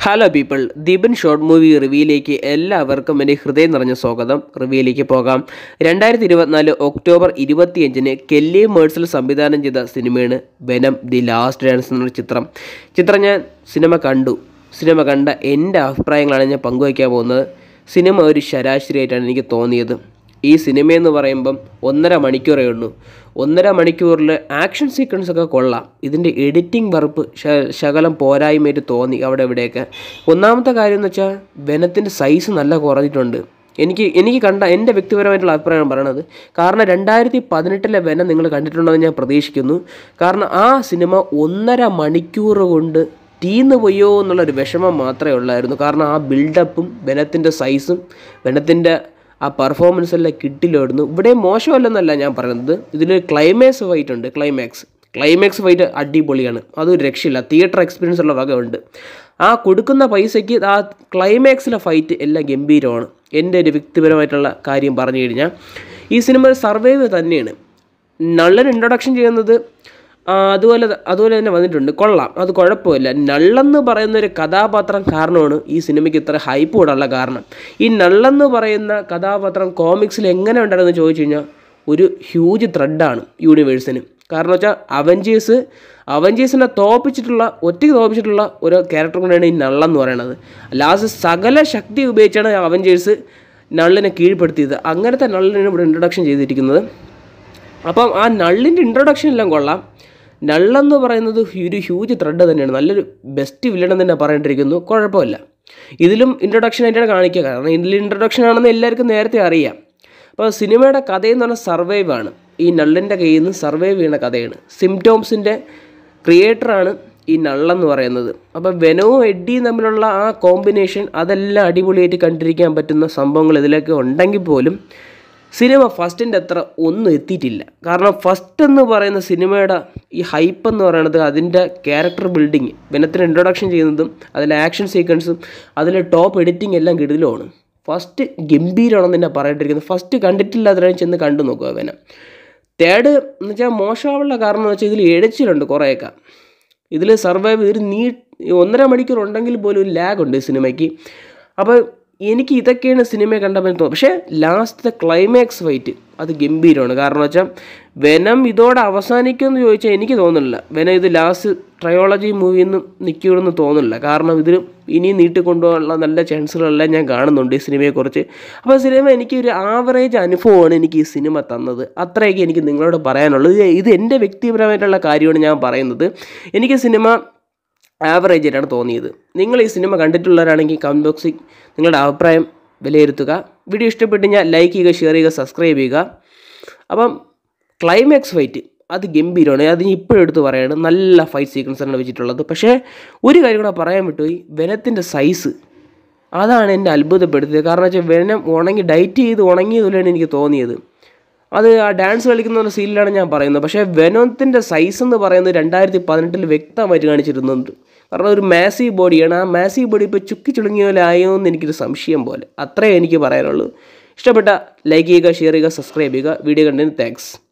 hello people Deepan short movie റിവ്യൂയിലേക്ക് എല്ലാവർക്കും എൻ്റെ ഹൃദയം നിറഞ്ഞ സ്വാഗതം റിവ്യൂയിലേക്ക് പോകാം രണ്ടായിരത്തി ഇരുപത്തിനാല് ഒക്ടോബർ ഇരുപത്തിയഞ്ചിന് കെല്ലി മേഴ്സൽ സംവിധാനം ചെയ്ത സിനിമയാണ് വെനം ദി ലാസ്റ്റ് ഡാൻസ് എന്നൊരു ചിത്രം ചിത്രം ഞാൻ സിനിമ കണ്ടു സിനിമ കണ്ട എൻ്റെ അഭിപ്രായങ്ങളാണ് ഞാൻ പങ്കുവയ്ക്കാൻ പോകുന്നത് സിനിമ ഒരു ശരാശരിയായിട്ടാണ് എനിക്ക് തോന്നിയത് ഈ സിനിമയെന്ന് പറയുമ്പം ഒന്നര മണിക്കൂറേ ഉള്ളൂ ഒന്നര മണിക്കൂറിൽ ആക്ഷൻ സീക്വൻസ് ഒക്കെ കൊള്ളാം ഇതിൻ്റെ എഡിറ്റിംഗ് വറുപ്പ് ശ- ശകലം പോരായ്മയായിട്ട് തോന്നി അവിടെ ഇവിടെയൊക്കെ ഒന്നാമത്തെ കാര്യം എന്ന് വെച്ചാൽ വനത്തിൻ്റെ സൈസ് നല്ല കുറഞ്ഞിട്ടുണ്ട് എനിക്ക് എനിക്ക് കണ്ട എൻ്റെ വ്യക്തിപരമായിട്ടുള്ള അഭിപ്രായമാണ് പറയണത് കാരണം രണ്ടായിരത്തി പതിനെട്ടിലെ വനം നിങ്ങൾ കണ്ടിട്ടുണ്ടെന്ന് ഞാൻ പ്രതീക്ഷിക്കുന്നു കാരണം ആ സിനിമ ഒന്നര മണിക്കൂർ കൊണ്ട് തീർന്നു പോയോ എന്നുള്ളൊരു വിഷമം മാത്രമേ ഉള്ളായിരുന്നു കാരണം ആ ബിൽഡപ്പും വനത്തിൻ്റെ സൈസും വനത്തിൻ്റെ ആ പെർഫോമൻസ് എല്ലാം കിട്ടില്ലായിരുന്നു ഇവിടെ മോശമല്ലെന്നല്ല ഞാൻ പറയുന്നത് ഇതിൽ ക്ലൈമാക്സ് ഫൈറ്റ് ഉണ്ട് ക്ലൈമാക്സ് ക്ലൈമാക്സ് ഫൈറ്റ് അടിപൊളിയാണ് അതൊരു രക്ഷയില്ല തിയേറ്റർ എക്സ്പീരിയൻസ് ഉള്ള വക ഉണ്ട് ആ കൊടുക്കുന്ന പൈസയ്ക്ക് ആ ക്ലൈമാക്സിലെ ഫൈറ്റ് എല്ലാം ഗംഭീരമാണ് എൻ്റെ ഒരു വ്യക്തിപരമായിട്ടുള്ള കാര്യം പറഞ്ഞു കഴിഞ്ഞാൽ ഈ സിനിമ ഒരു സർവൈവ് തന്നെയാണ് നള്ളൻ ഇൻട്രൊഡക്ഷൻ ചെയ്യുന്നത് ആ, അതുപോലെ ത- അതുപോലെ തന്നെ വന്നിട്ടുണ്ട് കൊള്ളാം അത് കുഴപ്പമില്ല നള്ളെന്ന് പറയുന്ന ഒരു കഥാപാത്രം കാരണമാണ് ഈ സിനിമയ്ക്ക് ഇത്ര ഹൈപ്പ് കൂടാനുള്ള കാരണം ഈ നള്ളെന്ന് പറയുന്ന കഥാപാത്രം കോമിക്സിൽ എങ്ങനെ ഉണ്ടായിരുന്നു ചോദിച്ചു കഴിഞ്ഞാൽ ഒരു ഹ്യൂജ് ത്രെഡാണ് യൂണിവേഴ്സിന് കാരണം വെച്ചാൽ അവഞ്ചേഴ്സ് അവഞ്ചേഴ്സിനെ തോപ്പിച്ചിട്ടുള്ള ഒറ്റയ്ക്ക് തോപ്പിച്ചിട്ടുള്ള ഒരു ക്യാരക്ടർ കൂടെയാണ് ഈ നള്ളെന്ന് പറയുന്നത് ലാസ്റ്റ് സകല ശക്തി ഉപയോഗിച്ചാണ് അവഞ്ചേഴ്സ് നള്ളിനെ കീഴ്പ്പെടുത്തിയത് അങ്ങനത്തെ നള്ളിനാണ് ഇവിടെ ഇൻട്രൊഡക്ഷൻ ചെയ്തിരിക്കുന്നത് അപ്പം ആ നള്ളിൻ്റെ ഇൻട്രൊഡക്ഷൻ എല്ലാം കൊള്ളാം നള്ളെന്ന് പറയുന്നത് ഒരു ഹ്യൂജ് ത്രെഡ് തന്നെയാണ് നല്ലൊരു ബെസ്റ്റ് വില്ലൻ എന്ന് തന്നെ പറയേണ്ടിയിരിക്കുന്നു കുഴപ്പമില്ല ഇതിലും ഇൻട്രൊഡക്ഷൻ ആയിട്ടാണ് കാണിക്കുക കാരണം ഇതിൽ ഇൻട്രൊഡക്ഷൻ ആണെന്ന് എല്ലാവർക്കും നേരത്തെ അറിയാം അപ്പോൾ സിനിമയുടെ കഥയെന്ന് പറഞ്ഞാൽ സർവൈവ് ആണ് ഈ നള്ളിൻ്റെ കയ്യിൽ നിന്ന് സർവൈവ് ചെയ്യുന്ന കഥയാണ് സിംറ്റോംസിൻ്റെ ക്രിയേറ്ററാണ് ഈ നള്ളെന്ന് പറയുന്നത് അപ്പോൾ വെനവും എഡ്ഡിയും തമ്മിലുള്ള ആ കോമ്പിനേഷൻ അതെല്ലാം അടിപൊളിയായിട്ട് കണ്ടിരിക്കാൻ പറ്റുന്ന സംഭവങ്ങൾ ഇതിലൊക്കെ ഉണ്ടെങ്കിൽ പോലും സിനിമ ഫസ്റ്റിൻ്റെ അത്ര ഒന്നും എത്തിയിട്ടില്ല കാരണം ഫസ്റ്റ് എന്ന് പറയുന്ന സിനിമയുടെ ഈ ഹൈപ്പ് എന്ന് പറയുന്നത് അതിൻ്റെ ക്യാരക്ടർ ബിൽഡിങ് വെനത്തിന് ഇൻട്രൊഡക്ഷൻ ചെയ്യുന്നതും അതിലെ ആക്ഷൻ സീക്വൻസും അതിലെ ടോപ്പ് എഡിറ്റിംഗ് എല്ലാം കിടിലുമാണ് ഫസ്റ്റ് ഗംഭീരമാണെന്ന് തന്നെ പറയേണ്ടിയിരിക്കുന്നത് ഫസ്റ്റ് കണ്ടിട്ടില്ലാത്തവരെ ചെന്ന് കണ്ടു നോക്കുക വെന തേർഡ് എന്ന് വെച്ചാൽ മോശമാവുള്ള കാരണം എന്ന് വെച്ചാൽ ഇതിൽ എഴച്ചിലുണ്ട് കുറേയൊക്കെ ഇതിൽ സർവൈവ് ഒരു നീ ഒന്നര മണിക്കൂർ ഉണ്ടെങ്കിൽ പോലും ഒരു ലാഗ് ഉണ്ട് ഈ സിനിമയ്ക്ക് അപ്പോൾ എനിക്ക് ഇതൊക്കെയാണ് സിനിമ കണ്ടപ്പോൾ തോന്നുന്നത് പക്ഷേ ലാസ്റ്റത്തെ ക്ലൈമാക്സ് ഫൈറ്റ് അത് ഗംഭീരമാണ് കാരണം വെച്ചാൽ വെനം ഇതോടെ അവസാനിക്കുമെന്ന് ചോദിച്ചാൽ എനിക്ക് തോന്നുന്നില്ല വെനം ഇത് ലാസ്റ്റ് ട്രയോളജി മൂവിയിൽ നിന്ന് നിൽക്കുമെന്ന് തോന്നുന്നില്ല കാരണം ഇതിൽ ഇനിയും നീട്ടിക്കൊണ്ടുപോകാനുള്ള നല്ല ചാൻസുകളെല്ലാം ഞാൻ കാണുന്നുണ്ട് ഈ സിനിമയെക്കുറിച്ച് അപ്പോൾ സിനിമ എനിക്ക് ഒരു ആവറേജ് അനുഭവമാണ് എനിക്ക് ഈ സിനിമ തന്നത് അത്രയൊക്കെ എനിക്ക് നിങ്ങളോട് പറയാനുള്ളത് ഇത് ഇത് എൻ്റെ വ്യക്തിപരമായിട്ടുള്ള കാര്യമാണ് ഞാൻ പറയുന്നത് എനിക്ക് സിനിമ ആവറേജ് ആയിട്ടാണ് തോന്നിയത് നിങ്ങൾ ഈ സിനിമ കണ്ടിട്ടുള്ളവരാണെങ്കിൽ കമൻറ്റ് ബോക്സിൽ നിങ്ങളുടെ അഭിപ്രായം വിലയിരുത്തുക വീഡിയോ ഇഷ്ടപ്പെട്ട് ഞാൻ ലൈക്ക് ചെയ്യുക ഷെയർ ചെയ്യുക സബ്സ്ക്രൈബ് ചെയ്യുക അപ്പം ക്ലൈമാക്സ് ഫൈറ്റ് അത് ഗംഭീരമാണ് അത് ഞാൻ ഇപ്പോഴും എടുത്ത് പറയാണ് നല്ല ഫൈറ്റ് സീക്വൻസ് ആണ് വെച്ചിട്ടുള്ളത് പക്ഷേ ഒരു കാര്യം കൂടെ പറയാൻ വിട്ടുപോയി വെനത്തിൻ്റെ സൈസ് അതാണ് എന്നെ അത്ഭുതപ്പെടുത്തിയത് കാരണം വെച്ചാൽ വെനം ഉണങ്ങി ഡയറ്റ് ചെയ്ത് ഉണങ്ങിയതുപോലെയാണ് എനിക്ക് തോന്നിയത് അത് ആ ഡാൻസ് കളിക്കുന്ന ഒരു സീനിലാണ് ഞാൻ പറയുന്നത് പക്ഷേ വെനത്തിൻ്റെ സൈസ് എന്ന് പറയുന്നത് രണ്ടായിരത്തി പതിനെട്ടിൽ വ്യക്തമായിട്ട് കാണിച്ചിരുന്നുണ്ട് കാരണം ഒരു മാസീവ് ബോഡിയാണ് ആ മാസീവ് ബോഡി ഇപ്പോൾ ചുക്കി ചുളുങ്ങിയ പോലെ ആയോ എന്ന് എനിക്കൊരു സംശയം പോലെ അത്രേ എനിക്ക് പറയാനുള്ളൂ ഇഷ്ടപ്പെട്ട ലൈക്ക് ചെയ്യുക ഷെയർ ചെയ്യുക സബ്സ്ക്രൈബ് ചെയ്യുക വീഡിയോ കണ്ടതിന് താങ്ക്സ്